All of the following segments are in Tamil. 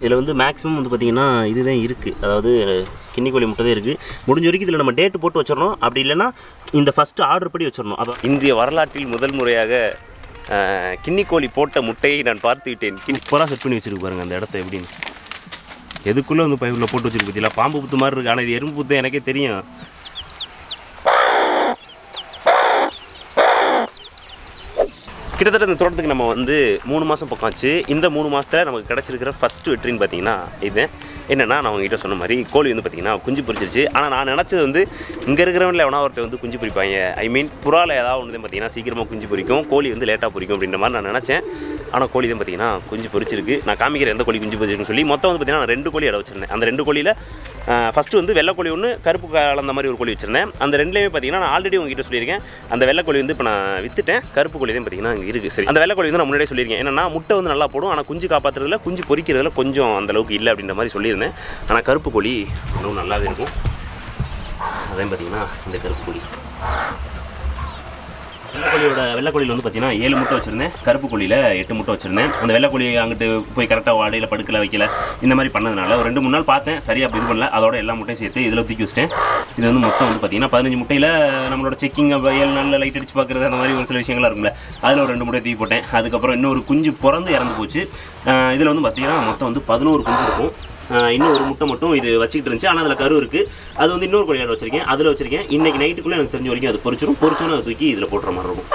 இதில் வந்து மேக்ஸிமம் வந்து பார்த்திங்கன்னா இதுதான் இருக்குது அதாவது கிண்ணிக்கோழி முட்டை தான் இருக்குது முடிஞ்ச வரைக்கும் இதில் நம்ம டேட்டு போட்டு வச்சிடணும் அப்படி இல்லைன்னா இந்த ஃபஸ்ட்டு ஆர்டர் படி வச்சிடணும் அப்போ இந்திய வரலாற்றில் முதல் முறையாக அஹ், கின்னிக்கோழி போட்ட முட்டையை நான் பார்த்து விட்டேன் கிண்ணி சூப்பராக செட் பண்ணி வச்சிருக்கு பாருங்க அந்த இடத்த எப்படின்னு எதுக்குள்ளே வந்து பைப்பில் போட்டு வச்சிருக்கு பார்த்தீங்களா பாம்பு புத்து மாதிரி இருக்குது ஆனால் இது எறும்பு புத்து எனக்கே தெரியும் கிட்டத்தட்ட இந்த தோட்டத்துக்கு நம்ம வந்து மூணு மாதம் பக்கம் ஆச்சு இந்த மூணு மாதத்தில் நமக்கு கிடச்சிருக்கிற ஃபஸ்ட் வெற்றின்னு பார்த்தீங்கன்னா இது என்னென்னா நான் உங்ககிட்ட சொன்ன மாதிரி கோழி வந்து பார்த்தீங்கன்னா குஞ்சு பொரிச்சிருச்சு ஆனால் நான் நினச்சது வந்து இங்கே இருக்கிறவங்கள எவனா ஒருத்தர் வந்து குஞ்சு பொரிப்பாங்க ஐ மீன் புறால ஏதாவது ஒன்று பார்த்தீங்கன்னா சீக்கிரமாக குஞ்சு பொரிக்கும் கோழி வந்து லேட்டாக பொரிக்கும் அப்படின்ற மாதிரி நான் நினச்சேன் ஆனால் கோழி தான் பார்த்தீங்கன்னா குஞ்சு பொரிச்சிருக்கு நான் காமிக்கிற எந்த கோழி குஞ்சு பொரிச்சிருக்குன்னு சொல்லி மொத்தம் வந்து பார்த்தீங்கன்னா நான் ரெண்டு கோழி இடம் வச்சிருந்தேன் அந்த ரெண்டு கோழியில் ஃபஸ்ட்டு வந்து வெள்ளை கோழி ஒன்று கருப்பு கலந்த மாதிரி ஒரு கோழி வச்சிருந்தேன் அந்த ரெண்டுலேயுமே பார்த்தீங்கன்னா நான் ஆல்ரெடி உங்ககிட்ட சொல்லியிருக்கேன் அந்த வெள்ளை கோழி வந்து இப்போ நான் வித்துட்டேன் கருப்பு கோழி தான் பார்த்தீங்கன்னா இங்கே இருக்குது சரி அந்த வெள்ளை கோழி வந்து நான் முன்னாடியே சொல்லியிருக்கேன் என்னன்னா முட்டை வந்து நல்லா போடும் ஆனால் குஞ்சு காப்பாற்றுறதுல குஞ்சு பொரிக்கிறதுல கொஞ்சம் அந்த அளவுக்கு இல்லை அப்படின்ற மாதிரி சொல்லியிருந்தேன் ஆனால் கருப்பு கோழி ரொம்ப நல்லாவே இருக்கும் அதையும் பார்த்தீங்கன்னா இந்த கருப்பு கோழி வெள்ளைக்கோழியோட வெள்ளைக்கோழியில் வந்து பார்த்தீங்கன்னா ஏழு முட்டை வச்சிருந்தேன் கருப்பு கோழியில் எட்டு முட்டை வச்சிருந்தேன் அந்த வெள்ளைக்கோழி அங்கிட்டு போய் கரெக்டாக வாடையில் படுக்கல வைக்கல இந்த மாதிரி பண்ணதுனால ஒரு ரெண்டு மூணு நாள் பார்த்தேன் சரியா அப்படி இது பண்ணல அதோட எல்லா முட்டையும் சேர்த்து இதில் தூக்கி வச்சிட்டேன் இது வந்து மொத்தம் வந்து பார்த்தீங்கன்னா பதினஞ்சு முட்டையில் நம்மளோட செக்கிங் ஏழு நாளில் லைட் அடிச்சு பார்க்குறது அந்த மாதிரி ஒரு சில விஷயங்கள்லாம் இருக்கும்ல அதில் ஒரு ரெண்டு முட்டை தூக்கி போட்டேன் அதுக்கப்புறம் இன்னொரு குஞ்சு பிறந்து இறந்து போச்சு இதில் வந்து பார்த்தீங்கன்னா மொத்தம் வந்து பதினோரு குஞ்சு இருக்கும் ஆஹ் இன்னும் ஒரு முட்டை மட்டும் இது வச்சுக்கிட்டு இருந்துச்சு ஆனால் அதில் கரு இருக்குது அது வந்து இன்னொரு கோழியாட வச்சிருக்கேன் அதில் வச்சிருக்கேன் இன்னைக்கு நைட்டுக்குள்ளே எனக்கு தெரிஞ்ச வரைக்கும் அது பொரிச்சிடும் பொரிச்சோன்னு அதை தூக்கி இதில் போட்டுற மாதிரி இருக்கும்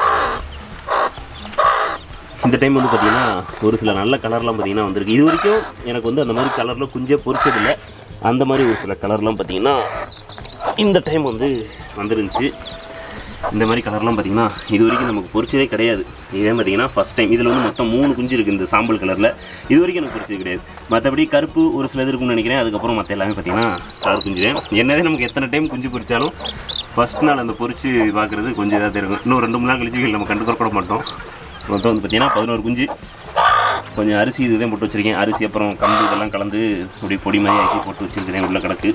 இந்த டைம் வந்து பார்த்தீங்கன்னா ஒரு சில நல்ல கலர்லாம் பார்த்தீங்கன்னா வந்திருக்கு இது வரைக்கும் எனக்கு வந்து அந்த மாதிரி கலரில் குஞ்சே பொரிச்சதில்லை அந்த மாதிரி ஒரு சில கலர்லாம் பார்த்தீங்கன்னா இந்த டைம் வந்து வந்துருந்துச்சு இந்த மாதிரி கலர்லாம் பார்த்தீங்கன்னா இது வரைக்கும் நமக்கு பொரிச்சதே கிடையாது இதே பார்த்தீங்கன்னா ஃபஸ்ட் டைம் இதில் வந்து மொத்தம் மூணு குஞ்சு இருக்குது இந்த சாம்பல் கலரில் இது வரைக்கும் எனக்கு பொரிச்சது கிடையாது மற்றபடி கருப்பு ஒரு சிலது இருக்கும்னு நினைக்கிறேன் அதுக்கப்புறம் மற்ற எல்லாமே பார்த்தீங்கன்னா கலர் குஞ்சு தான் என்னதே நமக்கு எத்தனை டைம் குஞ்சு பொரிச்சாலும் ஃபஸ்ட் நாள் அந்த பொரிச்சு பார்க்குறது கொஞ்சம் இதாக இருக்கும் இன்னும் ரெண்டு மூணு நாள் கழிச்சு நம்ம கண்டுக்க கூட மாட்டோம் மொத்தம் வந்து பார்த்தீங்கன்னா பதினோரு குஞ்சு கொஞ்சம் அரிசி இதுதான் போட்டு வச்சுருக்கேன் அரிசி அப்புறம் கம்பு இதெல்லாம் கலந்து அப்படி பொடி மாதிரி ஆக்கி போட்டு வச்சுருக்கிறேன் உள்ள கிடக்கு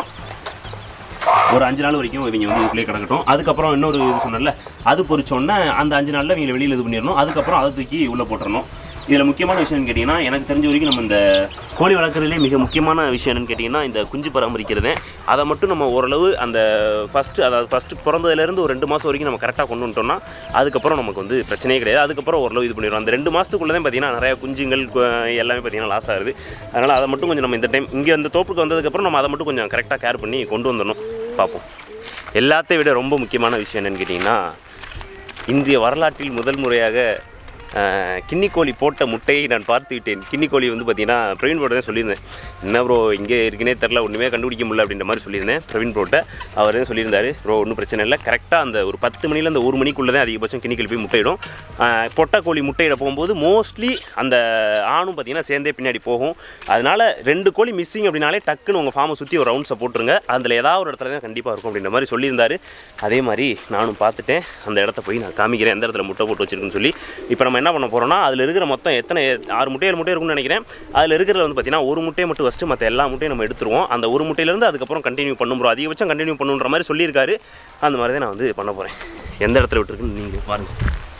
ஒரு அஞ்சு நாள் வரைக்கும் இவங்க வந்து இதுக்குள்ளே கிடக்கட்டும் அதுக்கப்புறம் இன்னொரு இது சொன்னல அது பொரிச்சோன்னே அந்த அஞ்சு நாளில் இவங்களை வெளியில் இது பண்ணிடணும் அதுக்கப்புறம் அதை தூக்கி உள்ளே போட்டுறணும் இதில் முக்கியமான விஷயம்னு கேட்டிங்கன்னா எனக்கு தெரிஞ்ச வரைக்கும் நம்ம இந்த கோழி வளர்க்குறதுலே மிக முக்கியமான விஷயம் என்னன்னு கேட்டிங்கன்னா இந்த குஞ்சு பராமரிக்கிறது அதை மட்டும் நம்ம ஓரளவு அந்த ஃபஸ்ட்டு அதாவது ஃபஸ்ட்டு பிறந்ததுலேருந்து ஒரு ரெண்டு மாதம் வரைக்கும் நம்ம கரெக்டாக கொண்டு வந்துட்டோம்னா அதுக்கப்புறம் நமக்கு வந்து பிரச்சனையே கிடையாது அதுக்கப்புறம் ஓரளவு இது பண்ணிடுவோம் அந்த ரெண்டு மாதத்துக்குள்ளே தான் பார்த்தீங்கன்னா நிறைய குஞ்சுங்கள் கு- எல்லாமே பார்த்தீங்கன்னா லாஸ் ஆகுது அதனால் அதை மட்டும் கொஞ்சம் நம்ம இந்த டைம் இங்கே அந்த தோப்புக்கு வந்ததுக்கப்புறம் நம்ம அதை மட்டும் கொஞ்சம் கரெக்டாக கேர் பண்ணி கொண்டு வந்துடணும் பார்ப்போம் எல்லாத்தையும் விட ரொம்ப முக்கியமான விஷயம் என்னன்னு கேட்டிங்கன்னா இந்திய வரலாற்றில் முதல் முறையாக அஹ், கின்னிக்கோழி போட்ட முட்டையை நான் பார்த்து விட்டேன் கின்னிக்கோழி வந்து பார்த்தீங்கன்னா பிரவீன் ப்ரோட்ட தான் சொல்லியிருந்தேன் என்ன ப்ரோ இங்கே இருக்குன்னே தெரில ஒன்றுமே கண்டுபிடிக்க முடியல அப்படின்ற மாதிரி சொல்லியிருந்தேன் பிரவீன் ப்ரோட்ட அவர் தான் சொல்லியிருந்தாரு ப்ரோ ஒன்றும் பிரச்சனை இல்லை கரெக்டாக அந்த ஒரு பத்து மணில அந்த ஒரு மணிக்குள்ளே தான் அதிகபட்சம் கின்னிக்கோழி போய் முட்டையிடும் அஹ், பொட்டை கோழி முட்டையிட போகும்போது மோஸ்ட்லி அந்த ஆணும் பார்த்தீங்கன்னா சேர்ந்தே பின்னாடி போகும் அதனால ரெண்டு கோழி மிஸ்ஸிங் அப்படின்னாலே டக்குன்னு உங்கள் ஃபார்மை சுற்றி ஒரு ரவுண்ட்ஸை போட்டுருங்க அதில் ஏதாவது ஒரு இடத்துல தான் கண்டிப்பாக இருக்கும் அப்படின்ற மாதிரி சொல்லியிருந்தாரு அதே மாதிரி நானும் பார்த்துட்டேன் அந்த இடத்த போய் நான் காமிக்கிறேன் எந்த இடத்துல முட்டை போட்டு வச்சிருக்குன்னு சொல்லி இப்போ நம்ம என்ன பண்ண போகிறோம்னா அதில் இருக்கிற மொத்தம் எத்தனை ஆறு முட்டை ஏழு முட்டை இருக்கும்னு நினைக்கிறேன் அதில் இருக்கிறது வந்து பார்த்தீங்கன்னா ஒரு முட்டையை மட்டும் ஃபஸ்ட்டு மற்ற எல்லா முட்டையும் நம்ம எடுத்துருவோம் அந்த ஒரு முட்டையிலேருந்து அதுக்கப்புறம் கண்டினியூ பண்ணும் bro. அதிகபட்சம் கண்டினியூ பண்ணுன்ற மாதிரி சொல்லியிருக்காரு அந்த மாதிரி தான் நான் வந்து பண்ண போகிறேன் எந்த இடத்துல விட்டுருக்குன்னு நீங்கள் பாருங்கள்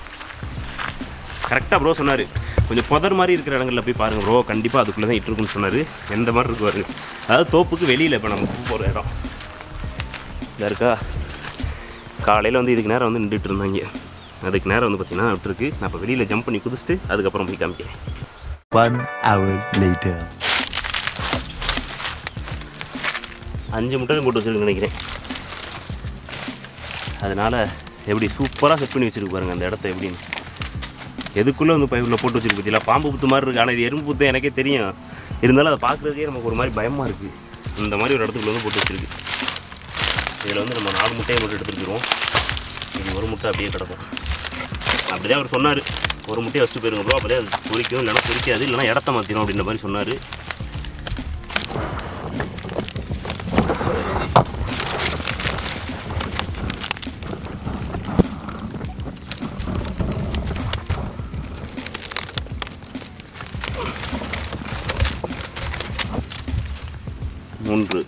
கரெக்டாக ப்ரோ சொன்னார் கொஞ்சம் புதர் மாதிரி இருக்கிற இடங்கள்ல போய் பாருங்க ப்ரோ கண்டிப்பாக அதுக்குள்ளே தான் இட்டுருக்குன்னு சொன்னார் எந்த மாதிரி இருக்கு பாருங்க அதாவது தோப்புக்கு வெளியில் இப்போ நம்ம போகிற இடம் இதா இருக்கா காலையில் வந்து இதுக்கு நேரம் வந்து நின்றுட்டு இருந்தாங்க அதுக்கு நேரம் வந்து பார்த்தீங்கன்னா விட்டுருக்கு நான் இப்போ வெளியில் ஜம்ப் பண்ணி குதிச்சுட்டு அதுக்கப்புறம் போய் காமிக்கிறேன் One hour later. அஞ்சு முட்டை போட்டு வச்சிருக்குன்னு நினைக்கிறேன் அதனால் எப்படி சூப்பராக செட் பண்ணி வச்சிருக்கு பாருங்க அந்த இடத்த எப்படின்னு எதுக்குள்ளே வந்து பைப்பில் போட்டு வச்சிருக்கு பார்த்தீங்களா பாம்பு புத்து மாதிரி இருக்குது ஆனால் இது எறும்பு புத்து எனக்கே தெரியும் இருந்தாலும் அதை பார்க்குறதுக்கே நமக்கு ஒரு மாதிரி பயமாக இருக்குது இந்த மாதிரி ஒரு இடத்துக்குள்ள வந்து போட்டு வச்சிருக்கு இதில் வந்து நம்ம நாலு முட்டையை மட்டும் எடுத்துருக்கிறோம் இது ஒரு முட்டை அப்படியே கிடக்கும் அப்படிதான் அவர் சொன்னார் ஒரு முட்டையை வச்சுட்டு போயிருங்க ப்ரோ அப்படியே அது பொரிக்கும் இல்லைன்னா பொரிக்காது இல்லைன்னா இடத்த மாற்றிடும் அப்படின்ற மாதிரி சொன்னார் மூன்று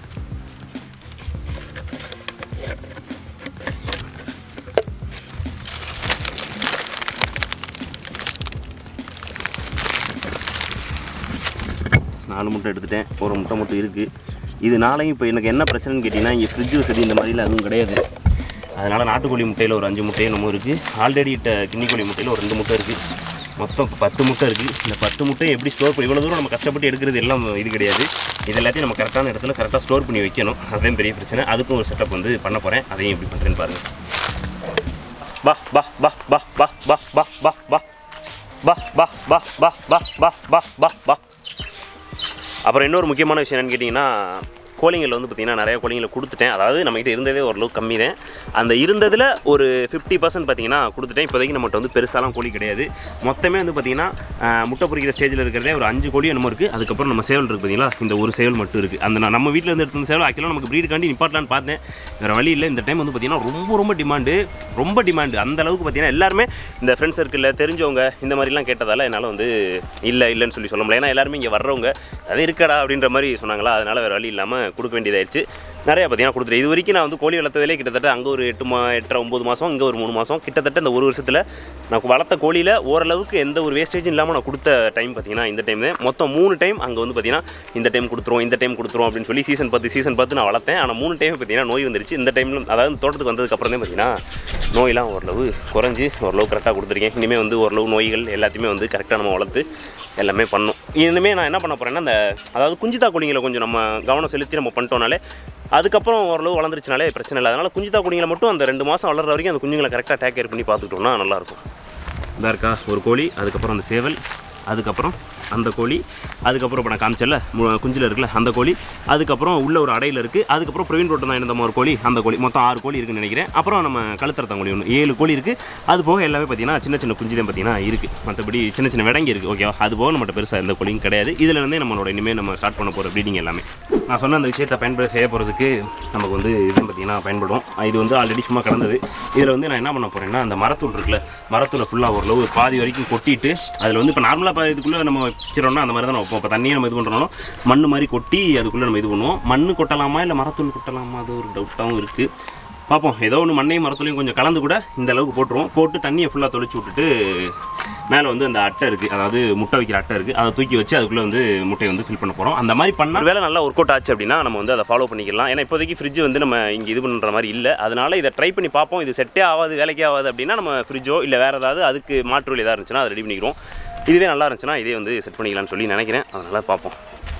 நாலு நாலு முட்டை எடுத்துட்டேன் ஒரு முட்டை மட்டும் இருக்குது இது நாளையும் இப்போ எனக்கு என்ன பிரச்சனைன்னு கேட்டிங்கன்னா இங்கே ஃப்ரிட்ஜ் வசதி இந்த மாதிரிலாம் எதுவும் கிடையாது அதனால் நாட்டுக்கோழி முட்டையில் ஒரு அஞ்சு முட்டை என்னமோ இருக்குது ஆல்ரெடி இட்ட கிண்ணிக்கோழி முட்டையில் ஒரு ரெண்டு முட்டை இருக்குது மொத்தம் இப்போ பத்து முட்டை இருக்குது இந்த பத்து முட்டையை எப்படி ஸ்டோர் பண்ணி இவ்வளோ தூரம் நம்ம கஷ்டப்பட்டு எடுக்கிறது எல்லாம் இது கிடையாது இது எல்லாத்தையும் நம்ம கரெக்டான இடத்துல கரெக்டாக ஸ்டோர் பண்ணி வைக்கணும் அதுதான் பெரிய பிரச்சனை அதுக்கும் ஒரு செட்டப் வந்து பண்ண போகிறேன் அதையும் எப்படி பண்ணுறேன்னு பாருங்கள் பா பா பா பா பா பா பா பா பா பா பா பா பா பா பா பா பா பா அப்புறம் இன்னொரு முக்கியமான விஷயம் என்னன்னு கேட்டிங்கன்னா கோழிங்கள் வந்து பார்த்திங்கன்னா நிறைய கோழிங்களை கொடுத்துட்டேன் அதாவது நம்மகிட்ட இருந்ததே ஓரளவுக்கு கம்மி தான் அந்த இருந்ததில் ஒரு ஃபிஃப்டி பர்சன்ட் பார்த்தீங்கன்னா கொடுத்துட்டேன் இப்போதைக்கு நம்மகிட்ட வந்து பெருசாலாம் கோழி கிடையாது மொத்தமே வந்து பார்த்திங்கன்னா ஆஹ், முட்டை பொரிக்கிற ஸ்டேஜில் இருக்கிறதே ஒரு அஞ்சு கோழி என்னமோ இருக்குது அதுக்கப்புறம் நம்ம சேவல் இருக்குது பார்த்தீங்களா இந்த ஒரு சேவல் மட்டும் இருக்குது அந்த நான் நம்ம வீட்டில் இருந்து எடுத்து வந்த சேவல் ஆக்சுவலாக நமக்கு ப்ரீடுக்காண்டி நிப்பாட்டலான்னு பார்த்தேன் வேறு வழி இல்லை இந்த டைம் வந்து பார்த்திங்கன்னா ரொம்ப ரொம்ப டிமாண்டு ரொம்ப டிமாண்டு அந்த அளவுக்கு பார்த்திங்கன்னா எல்லாருமே இந்த ஃப்ரெண்ட்ஸ் சர்க்கிளில் தெரிஞ்சவங்க இந்த மாதிரிலாம் கேட்டதால் என்னால் வந்து இல்லை இல்லைன்னு சொல்லி சொல்ல முடியல ஏன்னா எல்லாருமே இங்கே வர்றவங்க அது இருக்கடா அப்படின்ற மாதிரி சொன்னாங்களா அதனால் வேறு வழி இல்லாமல் கொடுக்க வேண்டியதாயிருச்சு நிறையா பார்த்தீங்கன்னா கொடுத்துரு இது வரைக்கும் நான் வந்து கோழி வளர்த்ததிலே கிட்டத்தட்ட அங்கே ஒரு எட்டு மா எட்டரை ஒம்பது மாதம் இங்கே ஒரு மூணு மாதம் கிட்டத்தட்ட இந்த ஒரு வருஷத்தில் நான் வளர்த்த கோழியில் ஓரளவுக்கு எந்த ஒரு வேஸ்டேஜும் இல்லாமல் நான் கொடுத்த டைம் பார்த்தீங்கன்னா இந்த டைம் தான் மொத்தம் மூணு டைம் அங்கே வந்து பார்த்தீங்கன்னா இந்த டைம் கொடுத்துருவோம் இந்த டைம் கொடுத்துருவோம் அப்படின்னு சொல்லி சீசன் பார்த்து சீசன் பார்த்து நான் வளர்த்தேன் ஆனால் மூணு டைம் பார்த்தீங்கன்னா நோய் வந்துருச்சு இந்த டைமில் அதாவது தோட்டத்துக்கு வந்ததுக்கப்புறம் தான் பார்த்தீங்கன்னா நோயெல்லாம் ஓரளவு குறைஞ்சி ஓரளவு கரெக்டாக கொடுத்துருக்கேன் இனிமேல் வந்து ஓரளவு நோய்கள் எல்லாத்தையுமே வந்து கரெக்டாக நம்ம வளர்த்து எல்லாமே பண்ணோம் இனிமேல் நான் என்ன பண்ண போகிறேன்னா அந்த அதாவது குஞ்சிதா கோழிங்களை கொஞ்சம் நம்ம கவனம் செலுத்தி நம்ம பண்ணிட்டோம்னாலே அதுக்கப்புறம் ஓரளவு வளர்ந்துருச்சுனாலே பிரச்சனை இல்லை அதனால் குஞ்சிதா கோழிங்களை மட்டும் அந்த ரெண்டு மாதம் வளர்ற வரைக்கும் அந்த குஞ்சுங்களை கரெக்டாக டேக் கேர் பண்ணி பார்த்துக்கிட்டோம்னா நல்லாயிருக்கும் இதா இருக்கா ஒரு கோழி அதுக்கப்புறம் அந்த சேவல் அதுக்கப்புறம் அந்த கோழி அதுக்கப்புறம் இப்போ நான் காமிச்சல குஞ்சில் இருக்குல்ல அந்த கோழி அதுக்கப்புறம் உள்ள ஒரு அடையில் இருக்குது அதுக்கப்புறம் பிரவீன் ரோட்டம் தான் இருந்த ஒரு கோழி அந்த கோழி மொத்தம் ஆறு கோழி இருக்குன்னு நினைக்கிறேன் அப்புறம் நம்ம கழுத்தரத்தம் கோழி ஒன்று ஏழு கோழி இருக்குது அது போக எல்லாமே பார்த்தீங்கன்னா சின்ன சின்ன குஞ்சு தான் பார்த்தீங்கன்னா இருக்குது மற்றபடி சின்ன சின்ன விடங்கி இருக்குது ஓகேவா அது போக நம்மகிட்ட பெருசாக எந்த கோழியும் கிடையாது இதில் இருந்தே நம்மளோட இனிமேல் நம்ம ஸ்டார்ட் பண்ண போகிற ப்ரீடிங் எல்லாமே நான் சொன்ன அந்த விஷயத்தை பயன்பட செய்ய போகிறதுக்கு நமக்கு வந்து இது பார்த்தீங்கன்னா பயன்படும் இது வந்து ஆல்ரெடி சும்மா கிடந்தது இதில் வந்து நான் என்ன பண்ண போகிறேன்னா அந்த மரத்தூள் இருக்குல்ல மரத்தூளை ஃபுல்லாக ஓரளவு பாதி வரைக்கும் கொட்டிட்டு அதில் வந்து இப்போ நார்மலாக இதுக்குள்ளே நம்ம வைக்கிறோம்னா அந்த மாதிரி தான் வைப்போம் இப்போ தண்ணியை நம்ம இது பண்ணுறோம் மண் மாதிரி கொட்டி அதுக்குள்ளே நம்ம இது பண்ணுவோம் மண் கொட்டலாமா இல்லை மரத்தூள் கொட்டலாமா அது ஒரு டவுட்டாகவும் இருக்குது பார்ப்போம் ஏதோ ஒன்று மண்ணையும் மரத்துலையும் கொஞ்சம் கலந்து கூட இந்த அளவுக்கு போட்டுருவோம் போட்டு தண்ணியை ஃபுல்லாக தொளிச்சு விட்டுட்டு மேலே வந்து அந்த அட்டை இருக்குது அதாவது முட்டை வைக்கிற அட்டை இருக்குது அதை தூக்கி வச்சு அதுக்குள்ளே வந்து முட்டையை வந்து ஃபில் பண்ண போகிறோம் அந்த மாதிரி பண்ணால் வேலை நல்லா ஒர்க் அவுட் ஆச்சு அப்படின்னா நம்ம வந்து அதை ஃபாலோ பண்ணிக்கலாம் ஏன்னா இப்போதைக்கு ஃப்ரிட்ஜ் வந்து நம்ம இங்கே இது பண்ணுற மாதிரி இல்லை அதனால இதை ட்ரை பண்ணி பார்ப்போம் இது செட்டே ஆகாது வேலைக்கே ஆகாது அப்படின்னா நம்ம ஃப்ரிட்ஜோ இல்லை வேறு ஏதாவது அதுக்கு மாற்று வழி ஏதாவது இருந்துச்சுன்னா அதை ரெடி பண்ணிக்கிறோம் இதுவே நல்லா இருந்துச்சுன்னா இதே வந்து செட் பண்ணிக்கலாம்னு சொல்லி நினைக்கிறேன் அதனால் பார்ப்போம்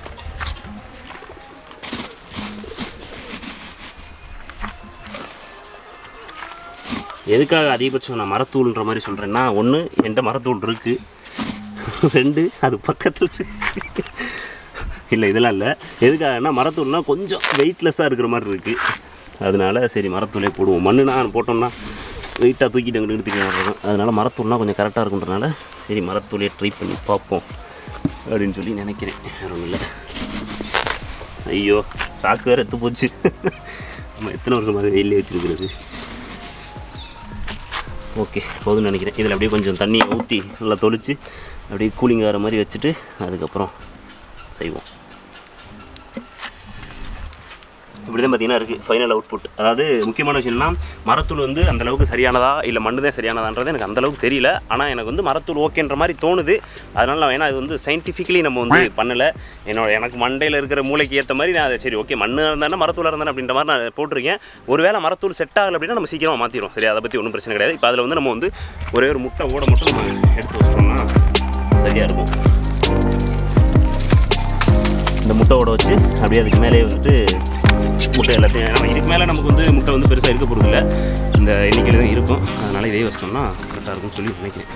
எதுக்காக அதிகபட்சம் நான் மரத்தூள்ன்ற மாதிரி சொல்கிறேன்னா ஒன்று என்கிட்ட மரத்தூள் இருக்குது ரெண்டு அது பக்கத்தில் இருக்கு இல்லை இதெல்லாம் இல்லை எதுக்காகனா மரத்தூள்னா கொஞ்சம் வெயிட்லெஸ்ஸாக இருக்கிற மாதிரி இருக்குது அதனால சரி மரத்தூளே போடுவோம் மண்ணுனா போட்டோம்னா வெயிட்டாக தூக்கிட்டு அங்கிட்டு எடுத்துக்க மாட்டோம் அதனால் மரத்தூள்னா கொஞ்சம் கரெக்டாக இருக்குன்றனால சரி மரத்தூளே ட்ரை பண்ணி பார்ப்போம் அப்படின்னு சொல்லி நினைக்கிறேன் வேற ஒன்றும் இல்லை ஐயோ சாக்கு வேறு எத்து போச்சு நம்ம எத்தனை வருஷம் அது வெயிலே வச்சுருக்கிறது ஓகே போதும்னு நினைக்கிறேன் இதில் அப்படியே கொஞ்சம் தண்ணியை ஊற்றி நல்லா தொளிச்சு அப்படியே கூலிங் ஆகிற மாதிரி வச்சுட்டு அதுக்கப்புறம் செய்வோம் இப்படி தான் பார்த்தீங்கன்னா இருக்குது ஃபைனல் அவுட்புட் அதாவது முக்கியமான விஷயம்னா மரத்தூள் வந்து அந்த அளவுக்கு சரியானதா இல்லை மண்ணு தான் சரியானதான்றது எனக்கு அந்த அளவுக்கு தெரியல ஆனால் எனக்கு வந்து மரத்தூள் ஓகேன்ற மாதிரி தோணுது அதனால நான் ஏன்னா இது வந்து சயின்டிஃபிக்கலி நம்ம வந்து பண்ணலை என்னோட எனக்கு மண்டையில் இருக்கிற மூளைக்கு ஏற்ற மாதிரி நான் அதை சரி ஓகே மண்ணு இருந்தானே மரத்தூளாக இருந்தானே அப்படின்ற மாதிரி நான் போட்டிருக்கேன் ஒருவேளை மரத்தூள் செட் ஆகலை அப்படின்னா நம்ம சீக்கிரமாக மாற்றிடும் சரி அதை பற்றி ஒன்றும் பிரச்சனை கிடையாது இப்போ அதில் வந்து நம்ம வந்து ஒரே ஒரு முட்டை ஓட மட்டும் நம்ம எடுத்து வச்சிட்டோம்னா சரியாக இருக்கும் இந்த முட்டை ஓட வச்சு அப்படியே அதுக்கு மேலே வந்துட்டு முட்டை எல்லாத்தையும் நம்ம இதுக்கு மேலே நமக்கு வந்து முட்டை வந்து பெருசாக இருக்க போகிறதில்ல இந்த எண்ணிக்கையில் தான் இருக்கும் அதனால் இதே வச்சிட்டோம்னா கரெக்டாக இருக்கும்னு சொல்லி நினைக்கிறேன்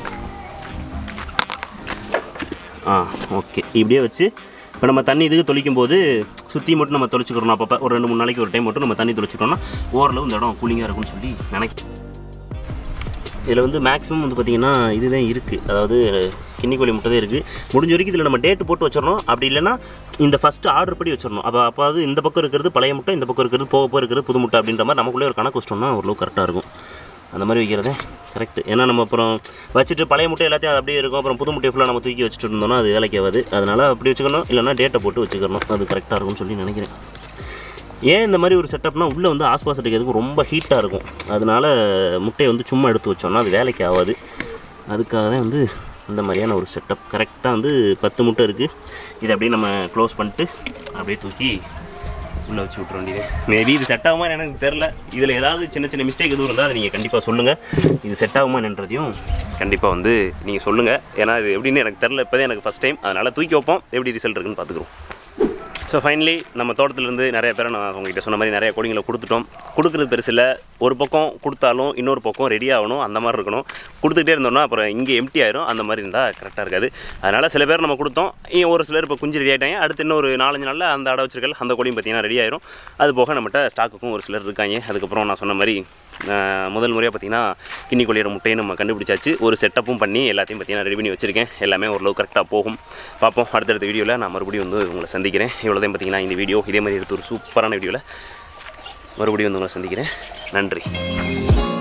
ஆ ஓகே இப்படியே வச்சு இப்போ நம்ம தண்ணி இதுக்கு தொளிக்கும் போது சுற்றி மட்டும் நம்ம தொளிச்சுக்கிறோம் அப்பப்போ ஒரு ரெண்டு மூணு நாளைக்கு ஒரு டைம் மட்டும் நம்ம தண்ணி தொளிச்சிட்டோம்னா ஓரளவு இந்த இடம் கூலிங்காக இருக்கும்னு சொல்லி நினைக்கிறேன் இதில் வந்து மேக்ஸிமம் வந்து பார்த்திங்கன்னா இதுதான் இருக்குது அதாவது கிண்ணிக்கோழி முட்டை தான் இருக்குது முடிஞ்ச வரைக்கும் இதில் நம்ம டேட்டு போட்டு வச்சிடணும் அப்படி இல்லைன்னா இந்த ஃபஸ்ட்டு ஆர்டர் படி வச்சிடணும் அப்போ அப்போ அது இந்த பக்கம் இருக்கிறது பழைய முட்டை இந்த பக்கம் இருக்கிறது போக போக இருக்கிறது புது முட்டை அப்படின்ற மாதிரி நமக்குள்ளே ஒரு கணக்கு வச்சிட்டோம்னா ஓரளவு கரெக்டாக இருக்கும் அந்த மாதிரி வைக்கிறதே கரெக்ட் ஏன்னா நம்ம அப்புறம் வச்சுட்டு பழைய முட்டை எல்லாத்தையும் அது அப்படியே இருக்கும் அப்புறம் புது முட்டையை ஃபுல்லாக நம்ம தூக்கி வச்சுட்டு இருந்தோம்னா அது வேலைக்கு ஆகாது அதனால் அப்படி வச்சுக்கணும் இல்லைன்னா டேட்டை போட்டு வச்சுக்கணும் அது கரெக்டாக இருக்கும்னு சொல்லி நினைக்கிறேன் ஏன் இந்த மாதிரி ஒரு செட்டப்னா உள்ளே வந்து ஆஸ்பாஸ் அடிக்கிறதுக்கு ரொம்ப ஹீட்டாக இருக்கும் அதனால முட்டையை வந்து சும்மா எடுத்து வச்சோம்னா அது வேலைக்கு ஆகாது அதுக்காக தான் வந்து இந்த மாதிரியான ஒரு செட்டப் கரெக்டாக வந்து பத்து முட்டை இருக்குது இதை அப்படியே நம்ம க்ளோஸ் பண்ணிட்டு அப்படியே தூக்கி உள்ளே வச்சு விட்ற வேண்டியது மேபி இது செட் ஆகுமா எனக்கு தெரில இதில் ஏதாவது சின்ன சின்ன மிஸ்டேக் எதுவும் இருந்தால் அதை நீங்கள் கண்டிப்பாக சொல்லுங்கள் இது செட் ஆகுமா என்னன்றதையும் கண்டிப்பாக வந்து நீங்கள் சொல்லுங்கள் ஏன்னா இது எப்படின்னு எனக்கு தெரில இப்போதான் எனக்கு ஃபஸ்ட் டைம் அதனால் தூக்கி வைப்போம் எப்படி ரிசல்ட் இருக்குன்னு பார்த்துக்குறோம் ஸோ ஃபைனலி நம்ம தோட்டத்துலேருந்து நிறைய பேரை நான் உங்ககிட்ட சொன்ன மாதிரி நிறைய கொடிங்களை கொடுத்துட்டோம் கொடுக்குறது பெருசு இல்லை ஒரு பக்கம் கொடுத்தாலும் இன்னொரு பக்கம் ரெடி ஆகணும் அந்த மாதிரி இருக்கணும் கொடுத்துக்கிட்டே இருந்தோம்னா அப்புறம் இங்கே எம்டி ஆயிரும் அந்த மாதிரி இருந்தால் கரெக்டாக இருக்காது அதனால் சில பேர் நம்ம கொடுத்தோம் இ- ஒரு சிலர் இப்போ குஞ்சு ரெடி ஆகிட்டாங்க அடுத்து இன்னொரு நாலஞ்சு நாளில் அந்த அடை வச்சிருக்கல் அந்த கொடியும் பார்த்தீங்கன்னா ரெடி ஆயிரும் அது போக நம்மகிட்ட ஸ்டாக்குக்கும் ஒரு சிலர் இருக்காங்க அதுக்கப்புறம் நான் சொன்ன மாதிரி ஆஹ், முதல் முறையாக பார்த்தீங்கன்னா கிண்ணி கொள்ளியிற முட்டையை நம்ம கண்டுபிடிச்சாச்சு ஒரு செட்டப்பும் பண்ணி எல்லாத்தையும் பார்த்தீங்கன்னா ரெடி பண்ணி வச்சிருக்கேன் எல்லாமே ஓரளவு கரெக்டாக போகும் பார்ப்போம் அடுத்தடுத்த வீடியோவில் நான் மறுபடியும் வந்து உங்களை சந்திக்கிறேன் இவ்வளோதான் பார்த்தீங்கன்னா இந்த வீடியோ இதே மாதிரி எடுத்து ஒரு சூப்பரான வீடியோவில் மறுபடியும் வந்து உங்களை சந்திக்கிறேன் நன்றி